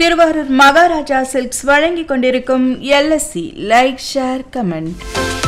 Thiruvarur Maharaja silks வழங்கிக் கொண்டிருக்கும் LSC like share comment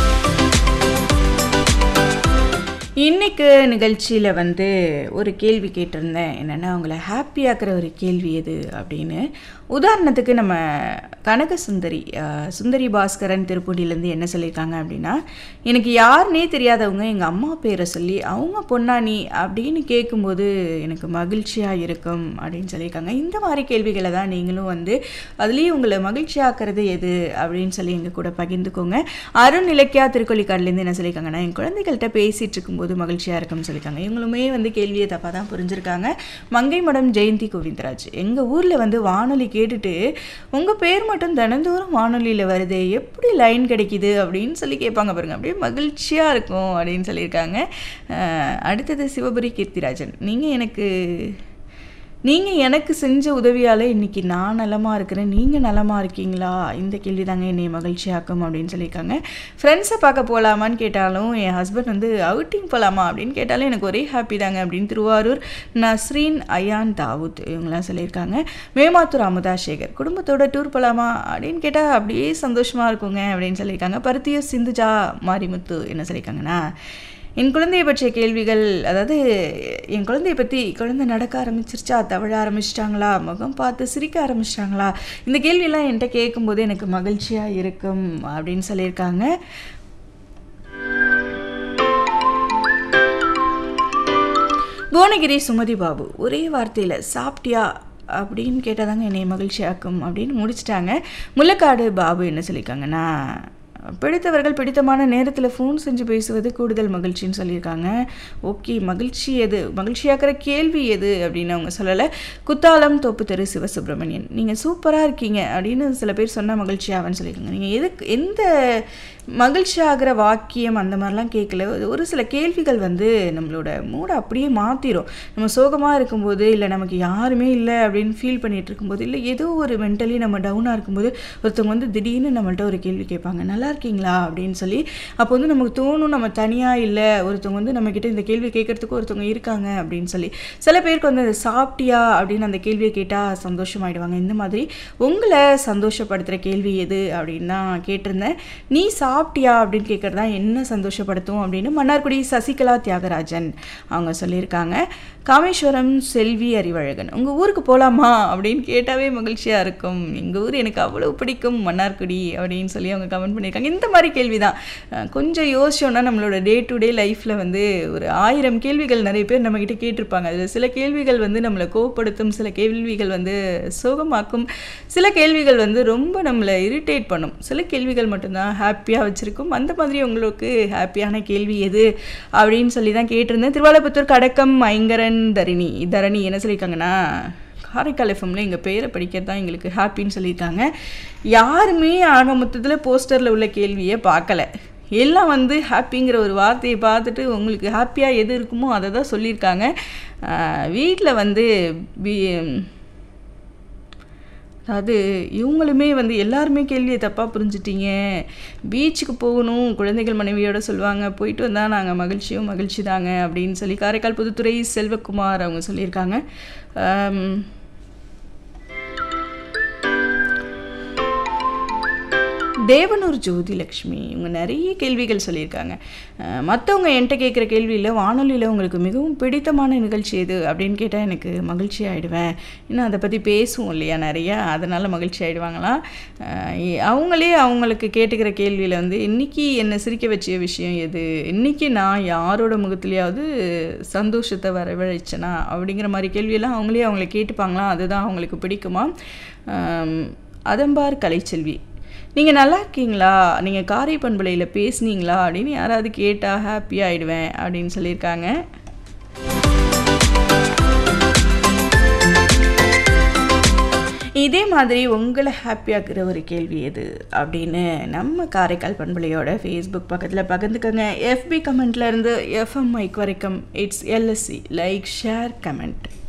இன்னைக்கு நிகழ்ச்சியில் வந்து ஒரு கேள்வி கேட்டிருந்தேன் என்னென்னா அவங்கள ஹாப்பியாக்குற ஒரு கேள்வி எது அப்படின்னு உதாரணத்துக்கு நம்ம கனக சுந்தரி அஹ், சுந்தரி பாஸ்கரன் திருப்பூடியிலேருந்து என்ன சொல்லியிருக்காங்க அப்படின்னா எனக்கு யாருனே தெரியாதவங்க எங்கள் அம்மா பேரை சொல்லி அவங்க பொன்னானி அப்படின்னு கேட்கும்போது எனக்கு மகிழ்ச்சியாக இருக்கும் அப்படின்னு சொல்லியிருக்காங்க இந்த மாதிரி கேள்விகளை தான் நீங்களும் வந்து அதுலேயும் உங்களை மகிழ்ச்சியாக்குறது எது அப்படின்னு சொல்லி எங்கள் கூட பகிர்ந்துக்கோங்க அருண் இலக்கியா திருக்கொள்ளிக்காடுலேருந்து என்ன சொல்லியிருக்காங்கன்னா என் குழந்தைகள்கிட்ட பேசிகிட்டு இருக்கும்போது மகிழ்ச்சியாக இருக்கும்னு சொல்லியிருக்காங்க இவங்களுமே வந்து கேள்வியை தப்பாக தான் புரிஞ்சிருக்காங்க மங்கை மடம் ஜெயந்தி கோவிந்தராஜ் எங்கள் ஊரில் வந்து வானொலி கேட்டுட்டு உங்கள் பேர் மட்டும் தினந்தோறும் வானொலியில் வருதே எப்படி லைன் கிடைக்குது அப்படின்னு சொல்லி கேட்பாங்க பாருங்க அப்படியே மகிழ்ச்சியாக இருக்கும் அப்படின்னு சொல்லியிருக்காங்க அஹ், அடுத்தது சிவபுரி கீர்த்திராஜன் நீங்கள் எனக்கு நீங்கள் எனக்கு செஞ்ச உதவியால் இன்னைக்கு நான் நலமாக இருக்கிறேன் நீங்கள் நலமாக இருக்கீங்களா இந்த கேள்வி தாங்க என்னை மகிழ்ச்சியாக்கும் அப்படின்னு சொல்லியிருக்காங்க ஃப்ரெண்ட்ஸை பார்க்க போகலாமான்னு கேட்டாலும் என் ஹஸ்பண்ட் வந்து அவுட்டிங் போகலாமா அப்படின்னு கேட்டாலும் எனக்கு ஒரே ஹாப்பி தாங்க அப்படின்னு திருவாரூர் நஸ்ரீன் அயான் தாவூத் இவங்கெல்லாம் சொல்லியிருக்காங்க மேமாத்தூர் அமுதா சேகர் குடும்பத்தோட டூர் போகலாமா அப்படின்னு கேட்டால் அப்படியே சந்தோஷமாக இருக்குங்க அப்படின்னு சொல்லியிருக்காங்க பருத்திய சிந்துஜா மாரிமுத்து என்ன சொல்லியிருக்காங்கன்னா என் குழந்தையை பற்றிய கேள்விகள் அதாவது என் குழந்தையை பற்றி குழந்தை நடக்க ஆரம்பிச்சிருச்சா தவழ ஆரம்பிச்சிட்டாங்களா முகம் பார்த்து சிரிக்க ஆரம்பிச்சிட்டாங்களா இந்த கேள்வியெல்லாம் என்கிட்ட கேட்கும்போது எனக்கு மகிழ்ச்சியாக இருக்கும் அப்படின்னு சொல்லியிருக்காங்க புவனகிரி சுமதி பாபு ஒரே வார்த்தையில் சாப்பிட்டியா அப்படின்னு கேட்டாதாங்க என்னை மகிழ்ச்சியாக்கும் அப்படின்னு முடிச்சிட்டாங்க முல்லக்காடு பாபு என்ன சொல்லியிருக்காங்கன்னா பிடித்தவர்கள் பிடித்தமான நேரத்தில் ஃபோன் செஞ்சு பேசுவது கூடுதல் மகிழ்ச்சின்னு சொல்லியிருக்காங்க ஓகே மகிழ்ச்சி எது மகிழ்ச்சியாக்குற கேள்வி எது அப்படின்னு அவங்க சொல்லலை குத்தாலம் தோப்பு தெரு சிவசுப்ரமணியன் நீங்கள் சூப்பராக இருக்கீங்க அப்படின்னு சில பேர் சொன்னால் மகிழ்ச்சியாகன்னு சொல்லியிருக்காங்க நீங்கள் எதுக்கு எந்த மகிழ்ச்சியாகிற வாக்கியம் அந்த மாதிரிலாம் கேட்கல ஒரு சில கேள்விகள் வந்து நம்மளோட மூடை அப்படியே மாற்றிடும் நம்ம சோகமாக இருக்கும்போது இல்லை நமக்கு யாருமே இல்லை அப்படின்னு ஃபீல் பண்ணிட்டு இருக்கும்போது இல்லை ஏதோ ஒரு மென்டலி நம்ம டவுனாக இருக்கும்போது ஒருத்தவங்க வந்து திடீர்னு நம்மள்ட்ட ஒரு கேள்வி கேட்பாங்க நல்லா இருக்கீங்களா அப்படின்னு சொல்லி அப்போ வந்து நமக்கு தோணும் நம்ம தனியாக இல்லை ஒருத்தவங்க வந்து நம்மக்கிட்ட இந்த கேள்வி கேட்கறதுக்கு ஒருத்தவங்க இருக்காங்க அப்படின்னு சொல்லி சில பேருக்கு வந்து அது சாப்பிட்டியா அப்படின்னு அந்த கேள்வியை கேட்டால் சந்தோஷமாயிடுவாங்க இந்த மாதிரி உங்களை சந்தோஷப்படுத்துகிற கேள்வி எது அப்படின்னு தான் கேட்டிருந்தேன் நீ சாப்பிட்டியா அப்படின்னு கேட்குறது தான் என்ன சந்தோஷப்படுத்தும் அப்படின்னு மன்னார்குடி சசிகலா தியாகராஜன் அவங்க சொல்லியிருக்காங்க காமேஸ்வரம் செல்வி அறிவழகன் உங்கள் ஊருக்கு போகலாமா அப்படின்னு கேட்டாவே மகிழ்ச்சியாக இருக்கும் எங்கள் ஊர் எனக்கு அவ்வளோ பிடிக்கும் மன்னார்குடி அப்படின்னு சொல்லி அவங்க கமெண்ட் பண்ணியிருக்காங்க இந்த மாதிரி கேள்வி தான் அஹ் கொஞ்சம் யோசிச்சோன்னா நம்மளோட டே டு டே லைஃப்பில் வந்து ஒரு ஆயிரம் கேள்விகள் நிறைய பேர் நம்மக்கிட்ட கேட்டிருப்பாங்க அதில் சில கேள்விகள் வந்து நம்மளை கோவப்படுத்தும் சில கேள்விகள் வந்து சோகமாக்கும் சில கேள்விகள் வந்து ரொம்ப நம்மளை இரிட்டேட் பண்ணும் சில கேள்விகள் மட்டும்தான் ஹாப்பியாக வச்சுருக்கும் அந்த மாதிரி உங்களுக்கு ஹாப்பியான கேள்வி எது அப்படின்னு சொல்லி தான் கேட்டிருந்தேன் திருவாலபுத்தூர் கடக்கம் ஐங்கரன் தரணி தரணி என்ன சொல்லியிருக்காங்கன்னா காரைக்கால் எஃப்எம்ல எங்கள் பேரை படிக்கிறது தான் எங்களுக்கு ஹாப்பின்னு சொல்லியிருக்காங்க யாருமே ஆக மொத்தத்தில் போஸ்டரில் உள்ள கேள்வியை பார்க்கல எல்லாம் வந்து ஹாப்பிங்கிற ஒரு வார்த்தையை பார்த்துட்டு உங்களுக்கு ஹாப்பியாக எது இருக்குமோ அதை தான் சொல்லியிருக்காங்க வீட்டில் வந்து பி அதாவது இவங்களுமே வந்து எல்லாருமே கேள்வியை தப்பாக புரிஞ்சிட்டீங்க பீச்சுக்கு போகணும் குழந்தைகள் மனைவியோட சொல்லுவாங்க போயிட்டு வந்தால் நாங்கள் மகிழ்ச்சியும் மகிழ்ச்சி தாங்க அப்படின்னு சொல்லி காரைக்கால் புதுத்துறை செல்வகுமார் அவங்க சொல்லியிருக்காங்க ஆம், தேவனூர் ஜோதிலக்ஷ்மி இவங்க நிறைய கேள்விகள் சொல்லியிருக்காங்க மற்றவங்க என்கிட்ட கேட்குற கேள்வியில் வானொலியில் உங்களுக்கு மிகவும் பிடித்தமான நிகழ்ச்சி எது அப்படின்னு கேட்டால் எனக்கு மகிழ்ச்சி ஆகிடுவேன் இன்னும் அதை பற்றி பேசுவோம் இல்லையா நிறையா அதனால் மகிழ்ச்சி ஆகிடுவாங்களாம் அவங்களே அவங்களுக்கு கேட்டுக்கிற கேள்வியில் வந்து இன்றைக்கி என்னை சிரிக்க வச்ச விஷயம் எது இன்றைக்கி நான் யாரோட முகத்துலையாவது சந்தோஷத்தை வரவழைச்சனா அப்படிங்கிற மாதிரி கேள்வியெல்லாம் அவங்களே அவங்கள கேட்டுப்பாங்களாம் அதுதான் அவங்களுக்கு பிடிக்குமா ஆம், அதம்பார் கலைச்செல்வி நீங்கள் நல்லா இருக்கீங்களா நீங்கள் காரை பண்பலையில் பேசுனீங்களா அப்படின்னு யாராவது கேட்டால் ஹாப்பி ஆகிடுவேன் அப்படின்னு சொல்லியிருக்காங்க இதே மாதிரி உங்களை ஹாப்பியாக்குற ஒரு கேள்வி எது அப்படின்னு நம்ம காரைக்கால் பண்பலையோட ஃபேஸ்புக் பக்கத்தில் பகிர்ந்துக்கோங்க எஃபி கமெண்ட்லேருந்து எஃப்எம் மைக் வரைக்கும் it's LSC like share comment